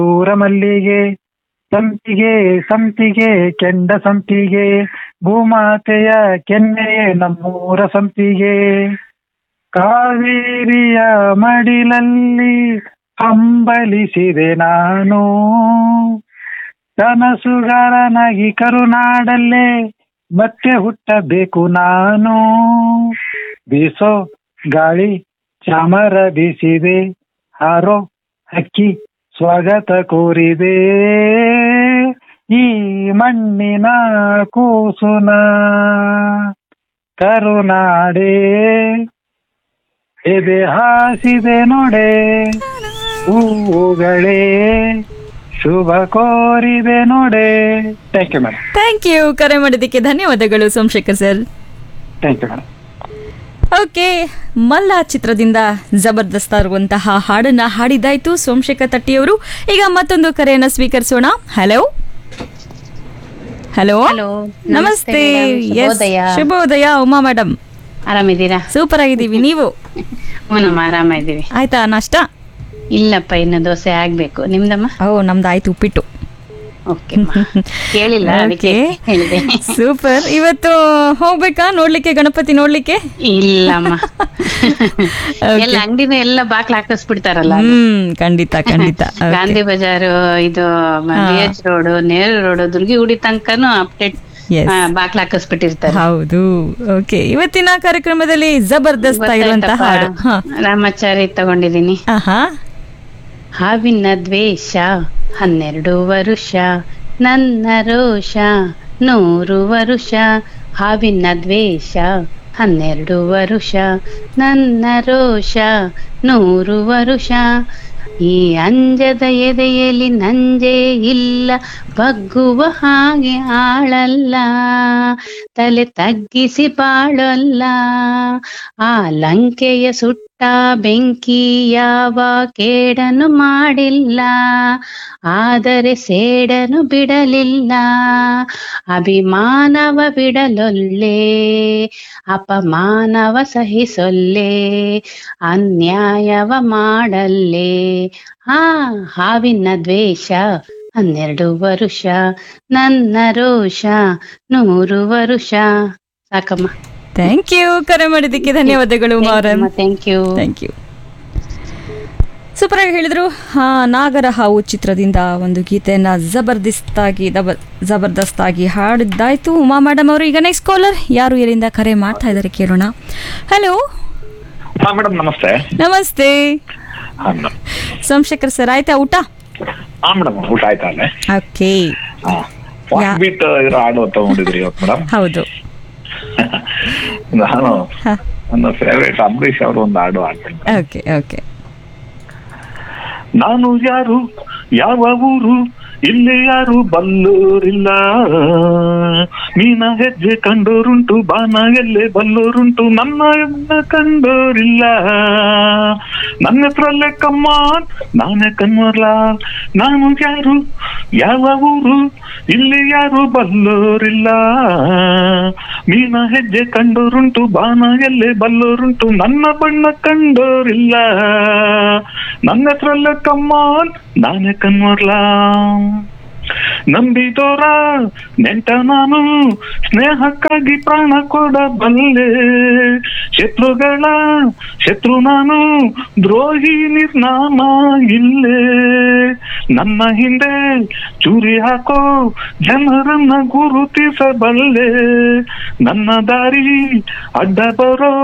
ಊರ ಮಲ್ಲಿಗೆ ಸಂಪಿಗೆ ಸಂಪಿಗೆ ಕೆಂಡ ಸಂಪಿಗೆ ಭೂಮಾತೆಯ ಕೆನ್ನೆಯೇ ನಮ್ಮೂರ ಸಂಪಿಗೆ ಕಾವೇರಿಯ ಮಡಿಲಲ್ಲಿ ಹಂಬಲಿಸಿದೆ ನಾನು ಕನಸುಗಾರನಾಗಿ ಕರುನಾಡಲ್ಲೇ ಮತ್ತೆ ಹುಟ್ಟಬೇಕು ನಾನು ಬೀಸೋ ಗಾಳಿ ಚಾಮರ ಬೀಸಿದೆ ಹಾರೋ ಹಕ್ಕಿ ಸ್ವಾಗತ ಕೋರಿದೆ ಈ ಮಣ್ಣಿನ ಕೂಸುನ ಕರುನಾಡೆ ಎದೆ ಹಾಸಿದೆ ನೋಡೆ ಹೂವುಗಳೇ ಶುಭ ಕೋರಿದೆ ನೋಡೆ thank you madam thank you ಕರೆ ಮಾಡಿದ್ದಕ್ಕೆ ಧನ್ಯವಾದಗಳು Somashekhar sir thank you madam okay Malla ಚಿತ್ರದಿಂದ ಜಬರ್ದಸ್ತ್ ಆಗಿರುವಂತಹ ಹಾಡನ್ನ ಹಾಡಿದ್ದಾಯ್ತು ಸೋಮಶೇಖರ್ ತಟ್ಟಿಯವರು ಈಗ ಮತ್ತೊಂದು ಕರೆಯನ್ನ ಸ್ವೀಕರಿಸೋಣ ಹಲೋ ಹಲೋ Hello. ನಮಸ್ತೆ ನಮಸ್ತೆ madam. Yes, ಶುಭೋದಯ. ಶುಭೋದಯ ಉಮಾ ಮೇಡಮ್ ಆರಾಮಿದ್ದೀರಾ ಸೂಪರ್ ಆಗಿದ್ದೀವಿ ನೀವು ಹ್ಞೂ ನಮ್ಮ ಆರಾಮಿದ್ದೀವಿ ಆಯ್ತಾ ನಾಷ್ಟ ಇಲ್ಲಪ್ಪ ಇನ್ನು ದೋಸೆ ಆಗ್ಬೇಕು ನಿಮ್ದಮ್ಮ ಓ ನಮ್ದು ಆಯ್ತು ಉಪ್ಪಿಟ್ಟು ಓಕೆ ಕೇಳಿಲ್ಲ ಅದಕ್ಕೆ Okay. ಹೇಳಿದೆ ಸೂಪರ್ ಇವತ್ತು ಹೋಗ್ಬೇಕಾ ನೋಡ್ಲಿಕ್ಕೆ ಗಣಪತಿ ನೋಡ್ಲಿಕ್ಕೆ ಇಲ್ಲಮ್ಮ Okay. ಎಲ್ಲ ಅಂಗಡಿನ ಎಲ್ಲ ಬಾಕ್ಲ ಹಾಕಿಸ್ಬಿಡ್ತಾರಲ್ಲ ಹ್ಮ್ ಖಂಡಿತ ಖಂಡಿತ Okay. ಗಾಂಧಿ ಬಜಾರು ಇದು B H road Nehru road Durgigudi ತನಕನು ಅಪ್ಡೇಟ್ Yes. ಬಾಕ್ಲ ಹಾಕಿಸ್ಬಿಟ್ಟಿರ್ತಾರೆ ಹೌದು ಓಕೆ ಇವತ್ತಿನ ಕಾರ್ಯಕ್ರಮದಲ್ಲಿ ಜಬರ್ದಸ್ತ್ ಆಗಿರುವಂತಹ ಹಾಡು ಹಾ. ರಾಮಾಚಾರಿ ತಗೊಂಡಿದೀನಿ ಆಹಾ ಹಾವಿನ ದ್ವೇಷ ಹನ್ನೆರಡು ವರುಷ ನನ್ನ ರೋಷ ನೂರು ವರುಷ ಹಾವಿನ ದ್ವೇಷ ಹನ್ನೆರಡು ವರುಷ ನನ್ನ ರೋಷ ನೂರು ವರುಷ ಈ ಅಂಜದ ಎದೆಯಲ್ಲಿ ನಂಜೆ ಇಲ್ಲ ಬಗ್ಗುವ ಹಾಗೆ ಆಳಲ್ಲ ತಲೆ ತಗ್ಗಿಸಿ ಬಾಳಲ್ಲ ಆ ಲಂಕೆಯ ಸುಟ್ಟ ಬೆಂಕಿ ಯಾವ ಕೇಡನು ಮಾಡಿಲ್ಲ ಆದರೆ ಸೇಡನು ಬಿಡಲಿಲ್ಲ ಅಭಿಮಾನವ ಬಿಡಲೊಲ್ಲೆ ಅಪಮಾನವ ಸಹಿಸೊಲ್ಲೆ ಅನ್ಯಾಯವ ಮಾಡಲ್ಲೇ ಆ ಹಾವಿನ ದ್ವೇಷ ಹನ್ನೆರಡು ವರುಷ ನನ್ನ ರೋಷ ನೂರು ವರುಷ ಸಾಕಮ್ಮ ಥ್ಯಾಂಕ್ ಯು ಕರೆ ಮಾಡಿದ್ದಕ್ಕೆ ಧನ್ಯವಾದಗಳು Maran thank you thank you super ಆಗಿ ಹೇಳಿದ್ರು ಹಾ ನಾಗರ ಹಾವು ಚಿತ್ರದಿಂದ ಒಂದು ಗೀತೆಯನ್ನ ಜಬರ್ದಸ್ತ್ ಆಗಿ ದಬ ಜಬರ್ದಸ್ತ್ ಆಗಿ ಹಾಡಿದ್ದಾಯ್ತು ಉಮಾ ಮೇಡಮ್ ಅವರು ಈಗ ನೆಕ್ಸ್ಟ್ ಕಾಲರ್ ಯಾರು ಎಲ್ಲಿಂದ ಕರೆ ಮಾಡ್ತಾ ಇದ್ದಾರೆ ಕೇಳೋಣ ಹಲೋ ಹಾ ಮೇಡಮ್ ನಮಸ್ತೆ ನಮಸ್ತೆ ಹಾ ಮೇಡಮ್ ಸೋಮಶೇಖರ್ ಸರ್ ಆಯ್ತಾ ಊಟ ಹಾ ಮೇಡಮ್ ಊಟ ಆಯ್ತಾ ಅಲ್ಲೇ ಓಕೆ ಹಾ ಯಾ- ಬೀಟ್ ಇರೋ ಹಾಡು ತಗೊಂಡಿದ್ರಿ ಇವತ್ತು ಮೇಡಮ್ ಹೌದು ನಾನು ಹಾ ನನ್ನ ಫೇವ್ರೇಟ್ ಅಂಬರೀಷ್ ಅವರು ಒಂದು ಹಾಡು ಹಾಡ್ತೀನಿ ಓಕೆ ಓಕೆ ನಾನು ಯಾರು ಯಾವ ಊರು ಇಲ್ಲಿ ಯಾರು ಬಲ್ಲೂರಿಲ್ಲ ಮೀನ ಹೆಜ್ಜೆ ಕಂಡೋರುಂಟು ಬಾನ ಎಲ್ಲೆ ಬಲ್ಲೋರುಂಟು ನನ್ನ ಎನ್ನ ಕಂಡೋರಿಲ್ಲ ನನ್ನ ಹೆಸರಲ್ಲೇ ಕಮ್ಮಾನ್ ನಾನೇ ಕನ್ವರ್ಲಾ ನಾನು ಯಾರು ಯಾವ ಊರು ಇಲ್ಲಿ ಯಾರು ಬಲ್ಲೋರಿಲ್ಲ ಮೀನ ಹೆಜ್ಜೆ ಕಂಡೋರುಂಟು ಬಾನ ಎಲ್ಲೆ ಬಲ್ಲೋರುಂಟು ನನ್ನ ಬಣ್ಣ ಕಂಡೋರಿಲ್ಲ ನನ್ನ ಹೆಸರಲ್ಲೇ ಕಮ್ಮಾನ್ ನಾನೇ ಕನ್ವರ್ಲಾ ನಂಬಿದೋರ ನೆಂಟ ನಾನು ಸ್ನೇಹಕ್ಕಾಗಿ ಪ್ರಾಣ ಕೊಡಬಲ್ಲೆ ಶತ್ರುಗಳ ಶತ್ರು ನಾನು ದ್ರೋಹಿ ನಿರ್ನಾಮ ಇಲ್ಲೇ ನನ್ನ ಹಿಂದೆ ಚೂರಿ ಹಾಕೋ ಜನರನ್ನ ಗುರುತಿಸಬಲ್ಲೆ ನನ್ನ ದಾರಿ ಅಡ್ಡ ಬರೋ